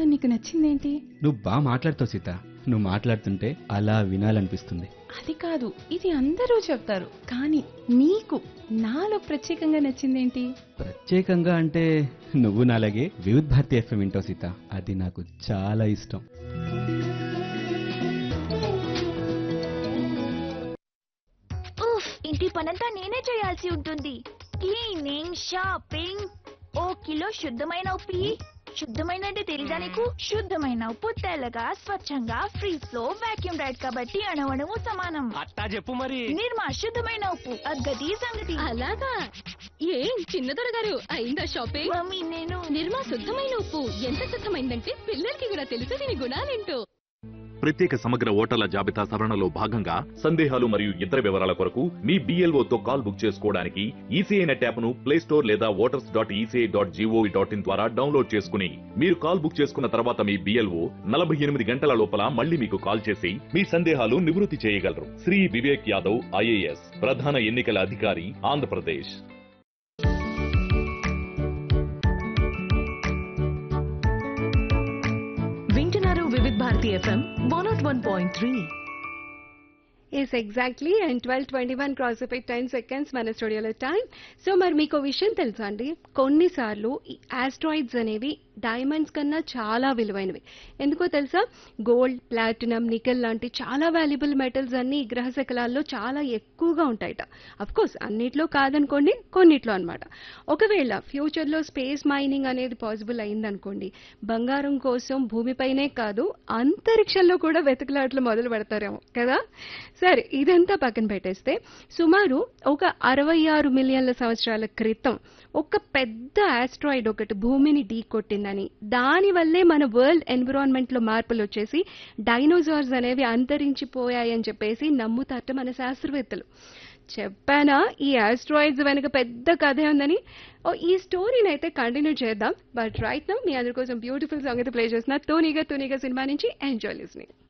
నీకు నచ్చిందేంటి నువ్వు బాగా మాట్లాడుతావు సీత నువ్వు మాట్లాడుతుంటే అలా వినాలనిపిస్తుంది అది కాదు ఇది అందరూ చెప్తారు కానీ నీకు నాలో ప్రత్యేకంగా నచ్చిందేంటి ప్రత్యేకంగా అంటే నువ్వు నాలాగే వివిధ్ భారతి ఎఫ్ఎం వింటావు సీత అది నాకు చాలా ఇష్టం ఉఫ్ ఇంటి పనంతా నేనే చేయాల్సి ఉంటుంది క్లీనింగ్ షాపింగ్ ఓ కిలో శుద్ధమైన ఉప్పు ఇయ్యి. శుద్ధమైన అంటే తెలీదా నీకు శుద్ధమైన ఉప్పు తెల్లగా స్వచ్ఛంగా ఫ్రీ ఫ్లో వాక్యూమ్ రైడ్ కాబట్టి అణవణము సమానం అట్టా చెప్పు మరి నిర్మా శుద్ధమైన ఉప్పు అగ్గది సంగతి అలాగా ఏం చిన్నదొర గారు అయిందా షాపింగ్ మమ్మీ నేను నిర్మా శుద్ధమైన ఉప్పు ఎంత శుద్ధమైందంటే పిల్లలకి కూడా తెలుసు దీని గుణాలేంటో ప్రత్యేక సమగ్ర ఓటర్ల జాబితా సవరణలో భాగంగా సందేహాలు మరియు ఇతర వివరాల కొరకు మీ BLO తో కాల్ బుక్ చేసుకోవడానికి ఈసీఐ నెట్ యాప్ను ప్లే స్టోర్ లేదా voters dot ECI dot GOV dot in ద్వారా డౌన్లోడ్ చేసుకుని మీరు కాల్ బుక్ చేసుకున్న తర్వాత మీ బిఎల్ఓ నలభై ఎనిమిది గంటల లోపల మళ్ళీ మీకు కాల్ చేసి మీ సందేహాలు నివృత్తి చేయగలరు శ్రీ వివేక్ యాదవ్ ఐఏఎస్ ప్రధాన ఎన్నికల అధికారి ఆంధ్రప్రదేశ్ వింటున్నారు Vividh Bharati FM one not one point three yes exactly and twelve twenty one cross అయిపోయి టెన్ సెకండ్స్ మన స్టూడియోలో టైం సో మరి మీకు ఓ విషయం తెలుసా అండి కొన్నిసార్లు ఈ ఆస్ట్రాయిడ్స్ అనేవి డైమండ్స్ కన్నా చాలా విలువైనవి ఎందుకో తెలుసా గోల్డ్ ప్లాటినం నికెల్ లాంటి చాలా వాల్యుబుల్ మెటల్స్ అన్ని ఈ గ్రహ శకలాల్లో చాలా ఎక్కువగా ఉంటాయట అఫ్ కోర్స్ అన్నిట్లో కాదనుకోండి కొన్నిట్లో అన్నమాట ఒకవేళ ఫ్యూచర్లో స్పేస్ మైనింగ్ అనేది పాసిబుల్ అయిందనుకోండి బంగారం కోసం భూమిపైనే కాదు అంతరిక్షంలో కూడా వెతుకులాట్లు మొదలు పెడతారేమో కదా సరే ఇదంతా పక్కన పెట్టేస్తే సుమారు ఒక అరవై ఆరు మిలియన్ల సంవత్సరాల క్రితం ఒక పెద్ద ఆస్ట్రాయిడ్ ఒకటి భూమిని ఢీకొట్టిందని దానివల్లే మన వరల్డ్ ఎన్విరాన్మెంట్ లో మార్పులు వచ్చేసి డైనోసార్స్ అనేవి అంతరించిపోయాయని చెప్పేసి నమ్ముతారట మన శాస్త్రవేత్తలు చెప్పానా ఈ ఆస్ట్రాయిడ్స్ వెనక పెద్ద కథే ఉందని ఓ ఈ స్టోరీని అయితే కంటిన్యూ చేద్దాం బట్ రైట్ నౌ మీ అందరి కోసం బ్యూటిఫుల్ సాంగ్ అయితే ప్లే చేసిన తూనిగా తూనిగా సినిమా నుంచి ఎంజాయ్ లిస్నింగ్